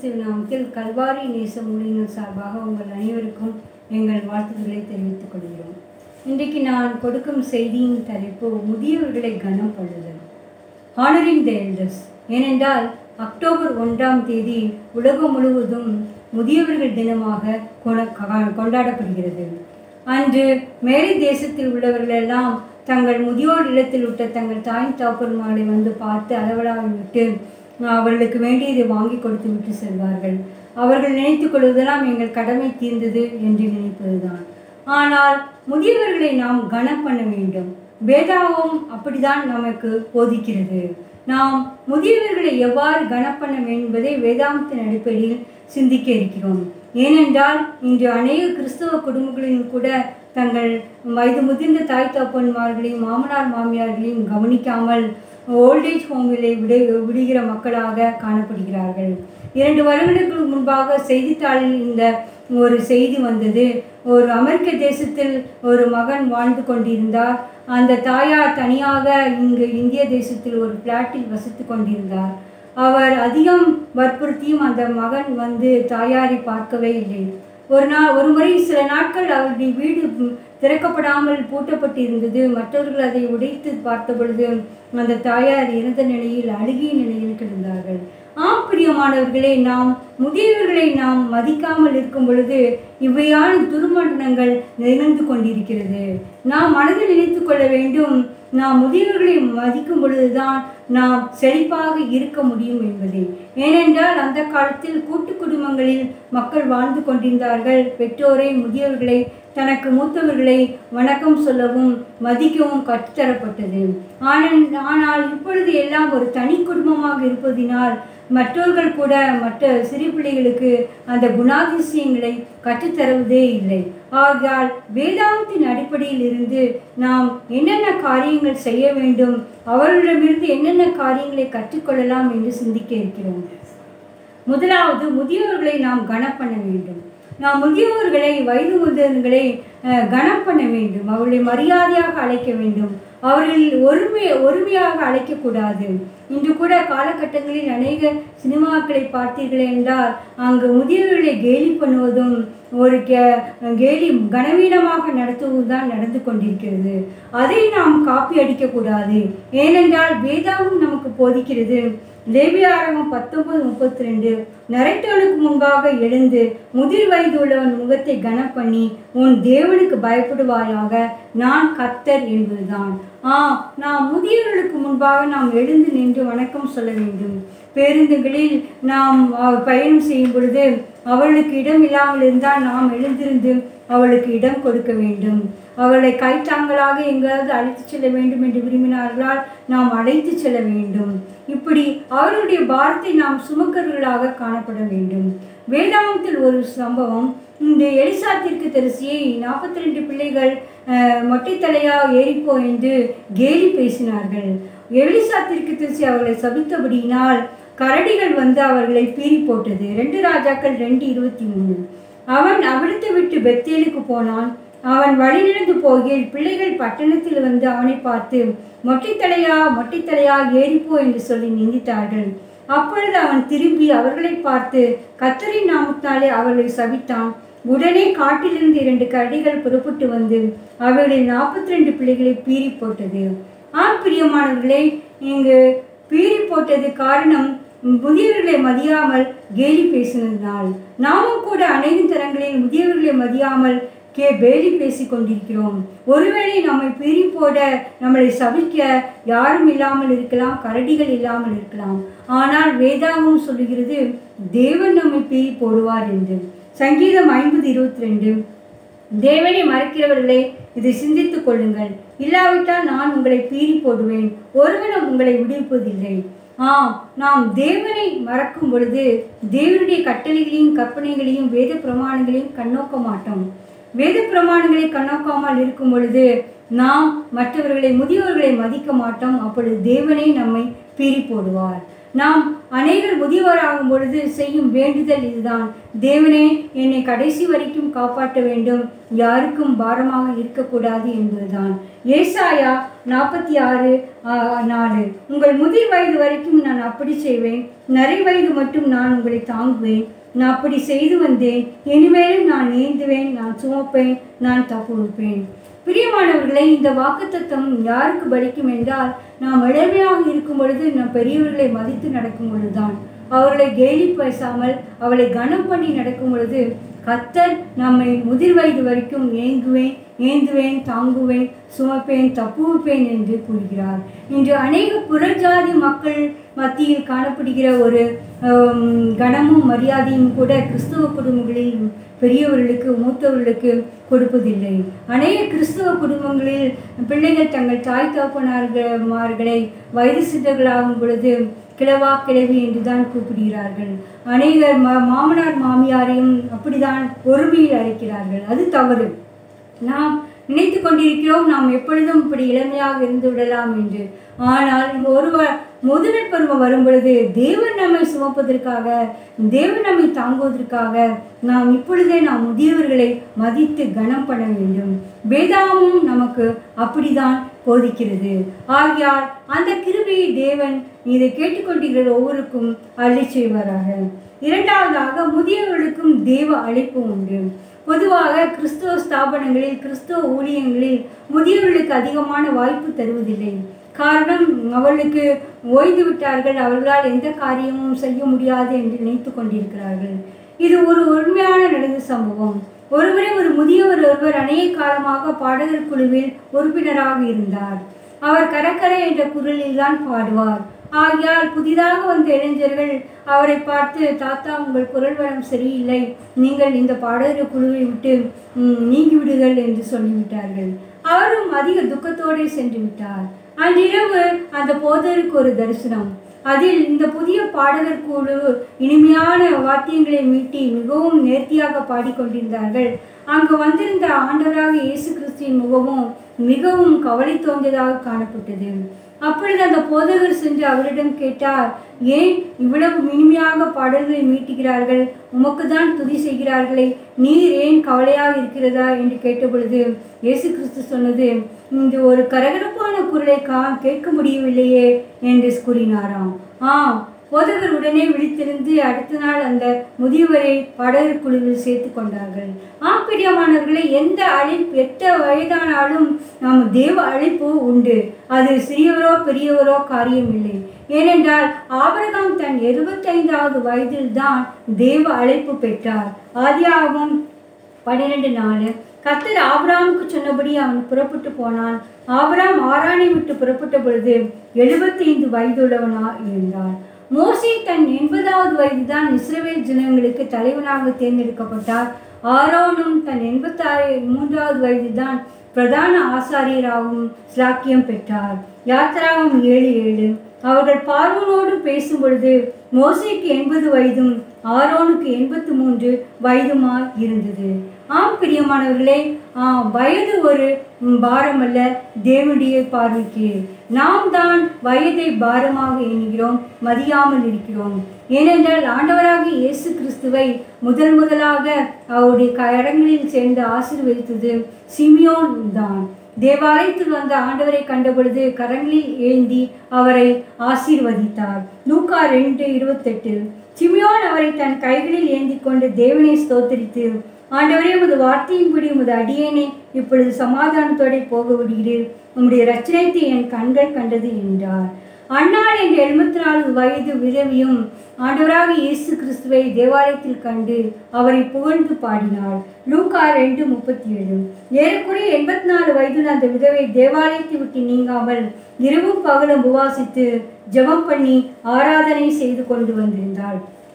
கிறிஸ்துவின் நாமத்தில் கல்வாரி நேச மொழியினர் சார்பாக உங்கள் அனைவருக்கும் எங்கள் வாழ்த்துக்களை தெரிவித்துக் கொள்கிறோம் இன்றைக்கு நான் கொடுக்கும் செய்தியின் தலைப்பு முதியவர்களை கனம் பண்ணுதல் ஹானரிங் த எல்டர்ஸ் ஏனென்றால் அக்டோபர் ஒன்றாம் தேதி உலகம் முழுவதும் முதியவர்கள் தினமாக கொண- கா- கொண்டாடப்படுகிறது அன்று மேலை தேசத்தில் உள்ளவர்களெல்லாம் தங்கள் முதியோர் இல்லத்தில் விட்ட தங்கள் தாய் தாப்பர்மார்களை வந்து பார்த்து அளவலாக விட்டு அவர்களுக்கு வேண்டியதை வாங்கி கொடுத்து விட்டு செல்வார்கள் அவர்கள் நினைத்துக் கொள்வதெல்லாம் எங்கள் கடமை தீர்ந்தது என்று நினைப்பதுதான் ஆனால் முதியவர்களை நாம் கனம் பண்ண வேண்டும் வேதாவும் அப்படிதான் நமக்கு போதிக்கிறது நாம் முதியவர்களை எவ்வாறு கனம் பண்ண வேண்டும் என்பதை வேதாந்தத்தின் அடிப்படையில் சிந்திக்க இருக்கிறோம் ஏனென்றால் இன்று அநேக கிறிஸ்தவ குடும்பங்களிலும் கூட தங்கள் வயது முதிர்ந்த தாய் தகப்பன்மார்களையும் மாமனார் மாமியார்களையும் கவனிக்காமல் ஓல்டேஜ் ஹோமிலே விட விடுகிற மக்களாக காணப்படுகிறார்கள் இரண்டு வருடங்களுக்கு முன்பாக செய்தித்தாளில் இந்த ஒரு செய்தி வந்தது ஒரு அமெரிக்க தேசத்தில் ஒரு மகன் வாழ்ந்து கொண்டிருந்தார் அந்த தாயார் தனியாக இங்கு இந்திய தேசத்தில் ஒரு பிளாட்டில் வசித்து கொண்டிருந்தார் அவர் அதிகம் வற்புறுத்தியும் அந்த மகன் வந்து தாயாரை பார்க்கவே இல்லை ஒரு நாள் ஒரு முறை சில நாட்கள் அவருடைய வீடு ம், திறக்கப்படாமல் பூட்டப்பட்டு இருந்தது மற்றவர்கள் அதை உடைத்து பார்த்த பொழுது அந்த தாயார் இறந்த நிலையில் அழுகிய நிலையில் கிடந்தார்கள் ஆம் பிரியமானவர்களே நாம் முதியவர்களை நாம் மதிக்காமல் இருக்கும் பொழுது இவ்வையான துர்மரணங்கள் நிகழ்ந்து கொண்டிருக்கிறது நாம் மனதில் நினைத்து கொள்ள வேண்டும் நாம் முதியவர்களை மதிக்கும் பொழுதுதான் நாம் செழிப்பாக இருக்க முடியும் என்பதை ஏனென்றால் அந்த காலத்தில் கூட்டு குடும்பங்களில் மக்கள் வாழ்ந்து கொண்டிருந்தார்கள் பெற்றோரை முதியவர்களை தனக்கு மூத்தவர்களை வணக்கம் சொல்லவும் மதிக்கவும் கற்றுத்தரப்பட்டது ஆனால் ஆனால் இப்பொழுது எல்லாம் ஒரு தனி குடும்பமாக இருப்பதினால் மற்றவர்கள் கூட மற்ற சிறு பிள்ளைகளுக்கு அந்த குணாதிசயங்களை கற்றுத்தருவதே இல்லை ஆகையால் வேதாந்தத்தின் அடிப்படையில் இருந்து நாம் என்னென்ன காரியங்கள் செய்ய வேண்டும் அவர்களிடமிருந்து என்னென்ன காரியங்களை கற்றுக்கொள்ளலாம் என்று சிந்திக்க இருக்கிறோம் முதலாவது முதியோர்களை நாம் கனம் பண்ண வேண்டும் நாம் முதியோர்களை வயது முதியவர்களை அஹ், கனம் பண்ண வேண்டும் அவர்களை மரியாதையாக அழைக்க வேண்டும் அவர்கள் ஒருமை ஒருமையாக அழைக்கக்கூடாது இன்று கூட காலகட்டங்களில் அநேக சினிமாக்களை பார்த்தீர்கள் என்றால் அங்கு முதியவர்களை கேலி பண்ணுவதும் ஒரு கே கேலி கனவீனமாக நடத்துவதும் தான் நடந்து கொண்டிருக்கிறது அதை நாம் காப்பி அடிக்கக்கூடாது ஏனென்றால் வேதாவும் நமக்கு போதிக்கிறது லேவியாரகம் பத்தொன்பது முப்பத்தி ரெண்டு நரைத்தவனுக்கு முன்பாக எழுந்து முதிர் வயது உள்ளவன் முகத்தை கனம் பண்ணி உன் தேவனுக்கு பயப்படுவாயாக நான் கத்தர் என்பதுதான் ஆ நாம் முதியவர்களுக்கு முன்பாக நாம் எழுந்து நின்று வணக்கம் சொல்ல வேண்டும் பேருந்துகளில் நாம் அஹ், பயணம் செய்யும் பொழுது அவளுக்கு இடம் இல்லாமல் இருந்தால் நாம் எழுந்திருந்து அவளுக்கு இடம் கொடுக்க வேண்டும் அவளை கைத்தாங்களாக எங்காவது அழைத்து செல்ல வேண்டும் என்று விரும்பினார்களால் நாம் அழைத்து செல்ல வேண்டும் இப்படி அவர்களுடைய பாரத்தை நாம் சுமக்கர்களாக காணப்பட வேண்டும் வேதாந்தத்தில் ஒரு சம்பவம் இந்த எலிசாத்திற்கு தரிசியை நாற்பத்தி ரெண்டு பிள்ளைகள் அஹ், மொட்டைத்தலையா ஏறிப்போ என்று கேலி பேசினார்கள் எலிசாத்திற்கு தரிசி அவர்களை சபித்தபடியினால் கரடிகள் வந்து அவர்களை பீறி போட்டது ரெண்டு ராஜாக்கள் ரெண்டு இருபத்தி மூணு அவன் அவிழ்த்து விட்டு பெத்தேலுக்கு போனான் அவன் வழி நடந்து போகையில் பிள்ளைகள் பட்டணத்தில் வந்து அவனை பார்த்து மொட்டைத்தலையா மொட்டைத்தலையா ஏறிப்போ என்று சொல்லி நிந்தித்தார்கள் அப்பொழுது அவன் திரும்பி அவர்களை பார்த்து கத்தரின் நாமத்தாலே அவர்களை சபித்தான் உடனே காட்டிலிருந்து இரண்டு கரடிகள் புறப்பட்டு வந்து அவர்களின் நாற்பத்தி ரெண்டு பிள்ளைகளை பீறி போட்டது ஆம் பிரியமானவர்களே இங்கு பீறி போட்டது காரணம் முதியவர்களை மதியாமல் கேலி பேசினதினால் நாமும் கூட அநேக தரங்களில் முதியவர்களை மதியாமல் கே பேலி பேசி கொண்டிருக்கிறோம் ஒருவேளை நம்மை பிரி போட நம்மளை சபிக்க யாரும் இல்லாமல் இருக்கலாம் கரடிகள் இல்லாமல் இருக்கலாம் ஆனால் வேதாவும் சொல்லுகிறது தேவன் நம்மை பிரி போடுவார் என்று சங்கீதம் ஐம்பது இருபத்தி ரெண்டு தேவனை மறக்கிறவர்களே இதை சிந்தித்துக் கொள்ளுங்கள் இல்லாவிட்டால் நான் உங்களை பீறி போடுவேன் ஒருவனும் உங்களை விடுவிப்பதில்லை ஆம் நாம் தேவனை மறக்கும் பொழுது தேவனுடைய கட்டளைகளையும் கற்பனைகளையும் வேத பிரமாணங்களையும் கண்ணோக்க மாட்டோம் வேத பிரமாணங்களை கண்ணோக்காமல் இருக்கும் பொழுது நாம் மற்றவர்களை முதியோர்களை மதிக்க மாட்டோம் அப்பொழுது தேவனே நம்மை பீறி போடுவார் நாம் அநேகர் முதியவராகும் பொழுது செய்யும் வேண்டுதல் இதுதான் தேவனே என்னை கடைசி வரைக்கும் காப்பாற்ற வேண்டும் யாருக்கும் பாரமாக இருக்கக்கூடாது என்பதுதான் ஏசாயா நாற்பத்தி ஆறு நாலு உங்கள் முதிர் வயது வரைக்கும் நான் அப்படி செய்வேன் நிறை வயது மட்டும் நான் உங்களை தாங்குவேன் நான் அப்படி செய்து வந்தேன் இனிமேலும் நான் ஏந்துவேன் நான் சுமப்பேன் நான் தப்புவிப்பேன் பிரியமானவர்களை இந்த வாக்குத்தத்தம் யாருக்கு பலிக்கும் என்றால் நாம் இளமையாக இருக்கும் பொழுது நம் பெரியவர்களை மதித்து நடக்கும் பொழுதுதான் அவர்களை கேலி பேசாமல் அவளை கனம் பண்ணி நடக்கும் பொழுது கத்தர் நம்மை முதிர் வயது வரைக்கும் ஏங்குவேன் ஏந்துவேன் தாங்குவேன் சுமப்பேன் தப்புவிப்பேன் என்று கூறுகிறார் இன்று அநேக புறஜாதி மக்கள் மத்தியில் காணப்படுகிற ஒரு ஆம், கனமும் மரியாதையும் கூட கிறிஸ்தவ குடும்பங்களில் பெரியவர்களுக்கு மூத்தவர்களுக்கு கொடுப்பதில்லை அநேக கிறிஸ்தவ குடும்பங்களில் பிள்ளைகள் தங்கள் தாய் தகப்பனார்களை வயது சித்தர்களாகும் பொழுது கிழவா கிழவி என்றுதான் கூப்பிடுகிறார்கள் அநேகர் மா மாமனார் மாமியாரையும் அப்படிதான் ஒருமையில் அழைக்கிறார்கள் அது தவறு நாம் நினைத்து கொண்டிருக்கிறோம் நாம் எப்பொழுதும் இப்படி இளமையாக இருந்து விடலாம் என்று ஆனால் இங்கு ஒருவர் முதுமை பருவம் வரும் பொழுது தேவன் நம்மை சுமப்பதற்காக தேவன் நம்மை தாங்குவதற்காக நாம் இப்பொழுதே நாம் முதியவர்களை மதித்து கனம் பண்ண வேண்டும் வேதாமும் நமக்கு அப்படிதான் போதிக்கிறது ஆகையால் அந்த கிருபையை தேவன் இதை கேட்டுக்கொண்டிருக்கிற ஒவ்வொருக்கும் அள்ளி செய்வாராக இரண்டாவதாக முதியவர்களுக்கும் தேவ அழைப்பு உண்டு பொதுவாக கிறிஸ்துவ ஸ்தாபனங்களில் கிறிஸ்துவ ஊழியங்களில் முதியவர்களுக்கு அதிகமான வாய்ப்பு தருவதில்லை காரணம் அவர்களுக்கு ஓய்ந்து விட்டார்கள் அவர்களால் எந்த காரியமும் செய்ய முடியாது என்று நினைத்து கொண்டிருக்கிறார்கள் இது ஒரு உண்மையான நடந்த சம்பவம் ஒருவரே ஒரு முதியவர் ஒருவர் அநேக காலமாக பாடகர் குழுவில் உறுப்பினராக இருந்தார் அவர் கரக்கரை என்ற குரலில் தான் பாடுவார் ஆகையால் புதிதாக வந்த இளைஞர்கள் அவரை பார்த்து தாத்தா உங்கள் குரல் வளம் சரியில்லை நீங்கள் இந்த பாடகர் குழுவை விட்டு ம், நீங்கிவிடுங்கள் என்று சொல்லிவிட்டார்கள் அவரும் அதிக துக்கத்தோடே சென்று விட்டார் அன்றிரவு அந்த போதருக்கு ஒரு தரிசனம் அதில் இந்த புதிய பாடகர் குழு இனிமையான வாத்தியங்களை மீட்டி மிகவும் நேர்த்தியாக பாடிக்கொண்டிருந்தார்கள் அங்கு வந்திருந்த ஆண்டவராக இயேசு கிறிஸ்துவின் முகமும் மிகவும் கவலை தோன்றியதாக காணப்பட்டது அப்பொழுது அந்த போதகர் சென்று அவரிடம் கேட்டார் ஏன் இவ்வளவு இனிமையாக பாடல்களை மீட்டுகிறார்கள் உமக்கு தான் துதி செய்கிறார்களே நீர் ஏன் கவலையாக இருக்கிறதா என்று கேட்டபொழுது இயேசு கிறிஸ்து சொன்னது இந்த ஒரு கரகரப்பான குரலை கா கேட்க முடியவில்லையே என்று கூறினாராம் ஆம் போதகர் உடனே விழித்திருந்து அடுத்த நாள் அந்த முதியவரை பாடகர் குழுவில் சேர்த்து கொண்டார்கள் ஆம் பிரியமானவர்களை எந்த அழைப்பு எட்ட வயதானாலும் நாம் தேவ அழைப்பு உண்டு அது சிறியவரோ பெரியவரோ காரியமில்லை ஏனென்றால் ஆபிரகாம் தன் எழுபத்தைந்தாவது வயதில் தான் தேவ அழைப்பு பெற்றார் ஆதியாகமம் பன்னிரெண்டு நாலு கர்த்தர் ஆபிராமுக்கு சொன்னபடி அவன் புறப்பட்டு போனான் ஆபிராம் ஆரானை விட்டு புறப்பட்ட பொழுது எழுபத்தைந்து வயதுள்ளவனா இருந்தார் மோசே தன் எண்பதாவது வயதுதான் இஸ்ரவேல் ஜனங்களுக்கு தலைவனாக தேர்ந்தெடுக்கப்பட்டார் ஆரோனும் தன் எண்பத்தாறு மூன்றாவது வயதுதான் பிரதான ஆசாரியராகவும் ஸ்லாக்கியம் பெற்றார் யாத்திராவும் ஏழு ஏழு அவர்கள் பார்வனோடு பேசும் பொழுது மோசேக்கு எண்பது வயதும் ஆரோனுக்கு எண்பத்து மூன்று வயதுமாய் இருந்தது ஆம் பிரியமானவர்களே ஆ, வயது ஒரு ம், பாரமல்ல தேவனுடைய பார்வைக்கு நாம் தான் வயதை பாரமாக எண்ணுகிறோம் மதியாமல் இருக்கிறோம் ஏனென்றால் ஆண்டவராக இயேசு கிறிஸ்துவை முதல் முதலாக அவருடைய கரங்களில் சேர்ந்து ஆசீர்வதித்தது சிமியோன் தான் தேவாலயத்தில் வந்த ஆண்டவரை கண்டபொழுது கரங்களில் ஏந்தி அவரை ஆசீர்வதித்தார் லூக்கா ரெண்டு இருபத்தெட்டு சிமியோன் அவரை தன் கைகளில் ஏந்தி கொண்டு தேவனை ஸ்தோத்தரித்து ஆண்டவரே உமது வார்த்தையின்படி உமது அடியேனே இப்பொழுது சமாதானத்தோടെ போக விடுகிறீர் உம்முடைய ரச்சனைத்தை என் கண்கள் கண்டது என்றார் அன்னாள் என்ற எழுபத்தி நாலு வயது விதவியும் ஆண்டவராக இயேசு கிறிஸ்துவை தேவாலயத்தில் கண்டு அவரை புகழ்ந்து பாடினாள் லூக்கா ரெண்டு முப்பத்தி ஏழு ஏறக்குறைய எண்பத்தி நாலு வயதுள்ள அந்த விதவை தேவாலயத்தை விட்டு நீங்காமல் இரவும் பகலும் உபவாசித்து ஜெபம் பண்ணி ஆராதனை செய்து கொண்டு வந்திருந்தாள்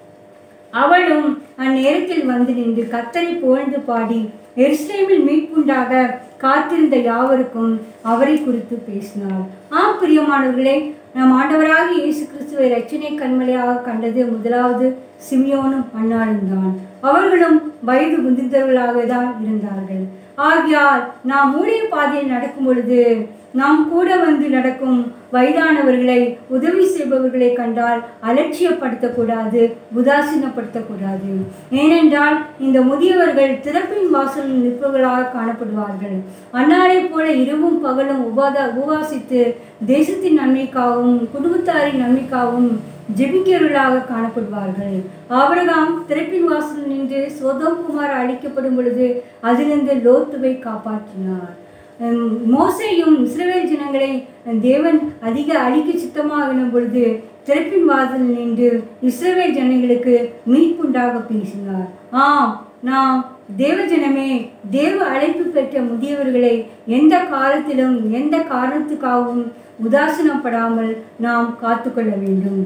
அவளும் அந்நேரத்தில் வந்து நின்று கத்தரை புகழ்ந்து பாடி எருசலேமில் மீட்புண்டாக காத்திருந்த யாவருக்கும் அவரை குறித்து பேசினார் ஆம் பிரியமானவர்களே நம் ஆண்டவராக இயேசு கிறிஸ்துவை ரட்சணை கண்மலையாக கண்டது முதலாவது சிமியோனும் அன்னாளும் தான் அவர்களும் வயது முதிர்ந்தவர்களாக தான் இருந்தார்கள் ஆகையால் நாம் ஊழிய பாதையில் நடக்கும் பொழுது நாம் கூட வந்து நடக்கும் வயதானவர்களை உதவி செய்பவர்களை கண்டால் அலட்சியப்படுத்தக்கூடாது உதாசீனப்படுத்தக்கூடாது ஏனென்றால் இந்த முதியவர்கள் திறப்பின் வாசலில் நிற்பவர்களாக காணப்படுவார்கள் அன்னாரை போல இரவும் பகலும் உபாத உபாசித்து தேசத்தின் நன்மைக்காகவும் குடும்பத்தாரின் நன்மைக்காகவும் ஜெபிக்கிறவர்களாக காணப்படுவார்கள் ஆபிரகாம் திறப்பின் வாசல் நின்று சோதம் குமார் அழிக்கப்படும் பொழுது அதிலிருந்து லோத்துவை காப்பாற்றினார் உம், மோசேயும் இஸ்ரவேல் ஜனங்களை தேவன் அதிக அழிக்க சித்தமாகின பொழுது திறப்பின் வாசல் நின்று இஸ்ரவேல் ஜனங்களுக்கு மீட்புண்டாக பேசினார் ஆம் நாம் தேவஜனமே தேவ அழைப்பு பெற்ற முதியவர்களை எந்த காலத்திலும் எந்த காரணத்துக்காகவும் உதாசீனப்படாமல் நாம் காத்துக்கொள்ள வேண்டும்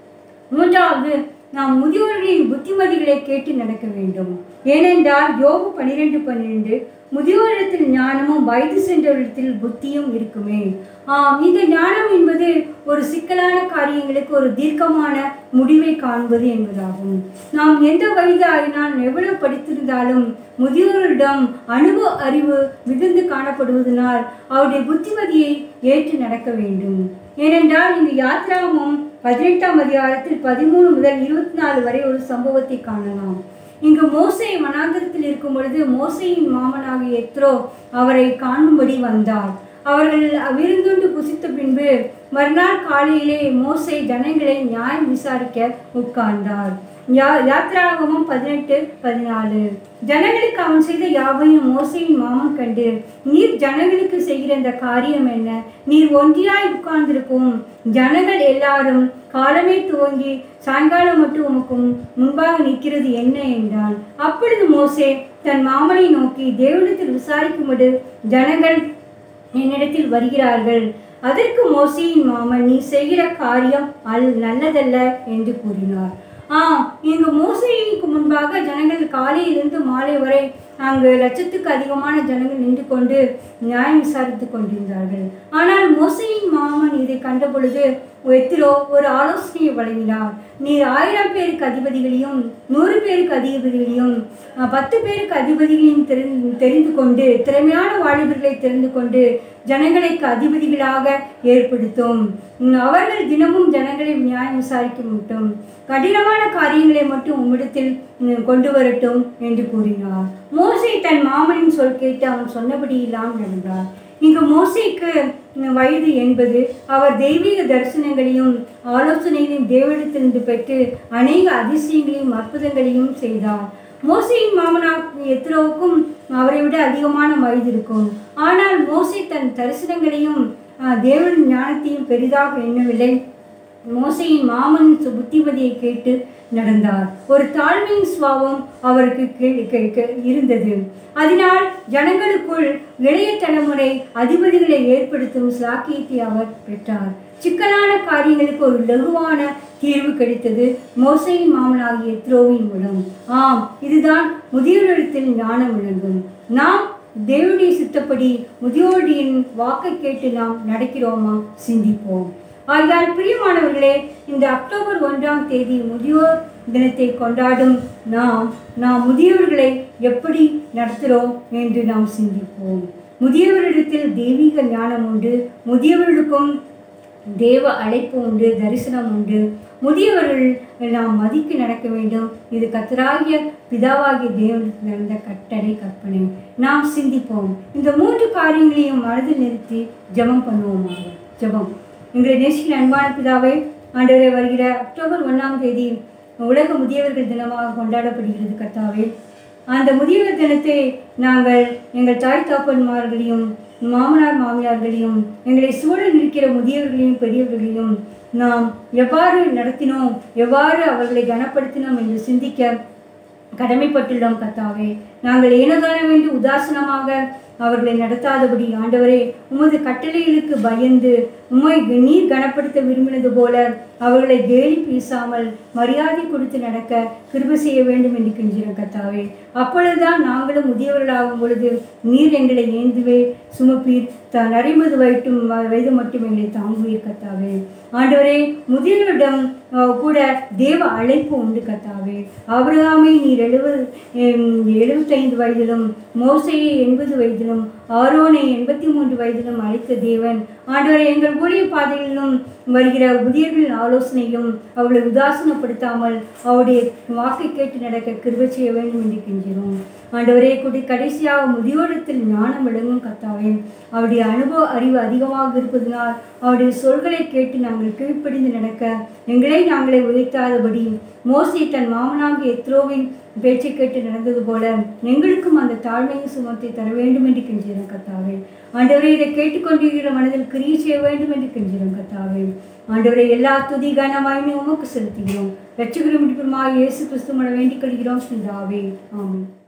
மூன்றாவது நாம் முதியோர்களின் புத்திமதிகளை கேட்டு நடக்க வேண்டும் ஏனென்றால் யோபு பன்னிரெண்டு பன்னிரெண்டு முதியோரிடத்தில் ஞானமும் வயது சென்றவரிடத்தில் புத்தியும் இருக்குமே ஆம் இந்த ஞானம் என்பது ஒரு சிக்கலான காரியங்களுக்கு ஒரு தீர்க்கமான முடிவை காண்பது என்பதாகும் நாம் எந்த வயது ஆகினாலும் எவ்வளவு படித்திருந்தாலும் முதியோரிடம் அனுபவ அறிவு மிகுந்து காணப்படுவதனால் அவருடைய புத்திமதியை ஏற்று நடக்க வேண்டும் ஏனென்றால் இந்த யாத்ராமம் பதினெட்டாம் அதிகாரத்தில் பதிமூணு முதல் இருபத்தி நாலு வரை ஒரு சம்பவத்தை காணலாம் இங்கு மோசே வனாந்தரத்தில் இருக்கும் பொழுது மோசையின் மாமனாகிய எத்ரோ அவரை காணும்படி வந்தார் அவர்கள் விருந்துண்டு புசித்த பின்பு மறுநாள் காலையிலே மோசே ஜனங்களை நியாயம் விசாரிக்க உட்கார்ந்தார் யா யாத்ராகமம் பதினெட்டு பதினாலு ஜனங்களுக்கு அவன் செய்த யாவையும் மோசையின் மாமன் கண்டு நீர் ஜனங்களுக்கு செய்கிற இந்த காரியம் என்ன நீர் ஒன்றியாய் உட்கார்ந்திருக்கும் ஜனங்கள் எல்லாரும் காலமே துவங்கி சாயங்காலம் மட்டும் உமக்கும் முன்பாக நிற்கிறது என்ன என்றான் அப்பொழுது மோசே தன் மாமனை நோக்கி தேவனிடத்தில் விசாரிக்கும்படி ஜனங்கள் என்னிடத்தில் வருகிறார்கள் அதற்கு மோசையின் மாமன் நீ செய்கிற காரியம் அல் நல்லதல்ல என்று கூறினார் ஆம் இங்கு மோசைக்கு முன்பாக ஜனங்கள் காலையிலிருந்து மாலை வரை அங்கு லட்சத்துக்கு அதிகமான ஜனங்கள் நின்று கொண்டு நியாயம் விசாரித்துக் கொண்டிருந்தார்கள் ஆனால் மோசையின் மாமன் இதை கண்ட பொழுது எத்திரோ ஒரு ஆலோசனையை வழங்கினார் நீர் ஆயிரம் பேருக்கு அதிபதிகளையும் நூறு பேருக்கு அதிபதிகளையும் அஹ், பத்து பேருக்கு அதிபதிகளையும் தெரிந்து தெரிந்து கொண்டு திறமையான வாலிபர்களை தெரிந்து கொண்டு ஜனங்களுக்கு அதிபதிகளாக ஏற்படுத்தும் உம், அவர்கள் தினமும் ஜனங்களை நியாயம் விசாரிக்க மட்டும் கடினமான காரியங்களை மட்டும் உம்மிடத்தில் உம், கொண்டு வரட்டும் என்று கூறினார் மோசே தன் மாமனின் சொல் கேட்டு அவன் சொன்னபடி இல்லாமல் நடந்தார் இங்கு மோசேக்கு உம், வயது என்பது அவர் தெய்வீக தரிசனங்களையும் ஆலோசனைகளையும் தேவனிடத்திலிருந்து பெற்று அநேக அதிசயங்களையும் அற்புதங்களையும் செய்தார் மோசையின் மாமனார் எத்ரோவுக்கும் அவரை விட அதிகமான வயது இருக்கும் ஆனால் மோசே தன் தரிசனங்களையும் ஆஹ், தேவன் ஞானத்தையும் பெரிதாக எண்ணவில்லை மோசையின் மாமன் சு- புத்திமதியை கேட்டு நடந்தார் ஒரு தாழ்மையின் சுவாவம் அவருக்கு கே- கே- கே- இருந்தது அதனால் ஜனங்களுக்குள் இளைய தலைமுறை அதிபதிகளை ஏற்படுத்தும் சாக்கியத்தை அவர் பெற்றார் சிக்கலான காரியங்களுக்கு ஒரு லகுவான தீர்வு கிடைத்தது மோசையின் மாமனாகிய த்ரோவின் மூலம் ஆம் இதுதான் முதியோரிடத்தில் ஞானம் விளங்கும் நாம் தேவனுடைய சித்தப்படி முதியோரின் வாக்கை கேட்டு நாம் நடக்கிறோமா சிந்திப்போம் ஆகையால் பிரியமானவர்களே இந்த அக்டோபர் ஒன்றாம் தேதி முதியோர் தினத்தை கொண்டாடும் நாம் நாம் முதியோர்களை எப்படி நடத்துகிறோம் என்று நாம் சிந்திப்போம் முதியவரிடத்தில் தெய்வீக ஞானம் உண்டு முதியவர்களுக்கும் தேவ அழைப்பு உண்டு தரிசனம் உண்டு முதியவர்கள் நாம் மதிக்கு நடக்க வேண்டும் இது கத்தராகிய பிதாவாகிய தேவனுக்கு நடந்த கட்டளை கற்பனை நாம் சிந்திப்போம் இந்த மூன்று காரியங்களையும் மனதில் நிறுத்தி ஜெபம் பண்ணுவோமாக ஜெபம் எங்களை நேசிக்கிற அன்பான பிதாவை ஆண்டவரே வருகிற அக்டோபர் ஒன்றாம் தேதி உலக முதியவர்கள் தினமாக கொண்டாடப்படுகிறது கர்த்தாவே அந்த முதியவர் தினத்தை நாங்கள் எங்கள் தாய் தாப்பன்மார்களையும் மாமனார் மாமியார்களையும் எங்களை சூழல் இருக்கிற முதியவர்களையும் பெரியவர்களையும் நாம் எவ்வாறு நடத்தினோம் எவ்வாறு அவர்களை கனப்படுத்தினோம் என்று சிந்திக்க கடமைப்பட்டுள்ளோம் கத்தாவே நாங்கள் ஏனதான வேண்டி உதாசனமாக அவர்களை நடத்தாதபடி ஆண்டவரே உமது கட்டளைகளுக்கு பயந்து உம்மை நீர் கனப்படுத்த விரும்பினது போல அவர்களை கேலி பேசாமல் மரியாதை கொடுத்து நடக்க கிருபை செய்ய வேண்டும் என்று கெஞ்சிற கத்தாவே அப்பொழுதுதான் நாங்களும் முதியவர்களாகும் பொழுது நீர் எங்களை ஏந்துவே சுமப்பீர் த நரைமது வயிட்டும் வயது மட்டும் எங்களை தாங்குவீர் கத்தாவே ஆண்டவரே முதியவரிடம் அஹ், கூட தேவ அழைப்பு உண்டு கத்தாவே ஆபிரகாமை நீர் எழுபது எழுபத்தைந்து வயதிலும் மோசையை எண்பது வயதிலும் ஆரோனை எண்பத்தி மூன்று வயதிலும் அழைத்த தேவன் ஆண்டவரை எங்கள் ஊழிய பாதையிலும் வருகிற புதியர்களின் ஆலோசனையும் அவர்களை உதாசீனப்படுத்தாமல் அவருடைய வாக்கை கேட்டு நடக்க கிருபை செய்ய வேண்டும் என்று கெஞ்சினோம் ஆண்டவரே குடி கடைசியாக முதியோரத்தில் ஞானம் விளங்கும் கத்தாவே அவருடைய அனுபவ அறிவு அதிகமாக இருப்பதனால் அவருடைய சொல்களை கேட்டு நாங்கள் கீழ்ப்படிந்து நடக்க எங்களை நாங்களே உதைத்தாதபடி மோசி தன் மாமனாக எத்ரோவின் பேச்சை கேட்டு நடந்தது போல எங்களுக்கும் அந்த தாழ்மையின் சுமத்தை தர வேண்டும் என்று கெஞ்சிறோம் கத்தாவே ஆண்டவரே இதை கேட்டுக்கொண்டிருக்கிற மனதில் கிரியை செய்ய வேண்டும் என்று கெஞ்சிறோம் கத்தாவே ஆண்டவரை எல்லா துதி கனமாயுமே உமக்கு செலுத்துகிறோம் ரட்சகரும் இயேசு கிறிஸ்து மன வேண்டிக் கொள்கிறோம் பிதாவே ஆமென்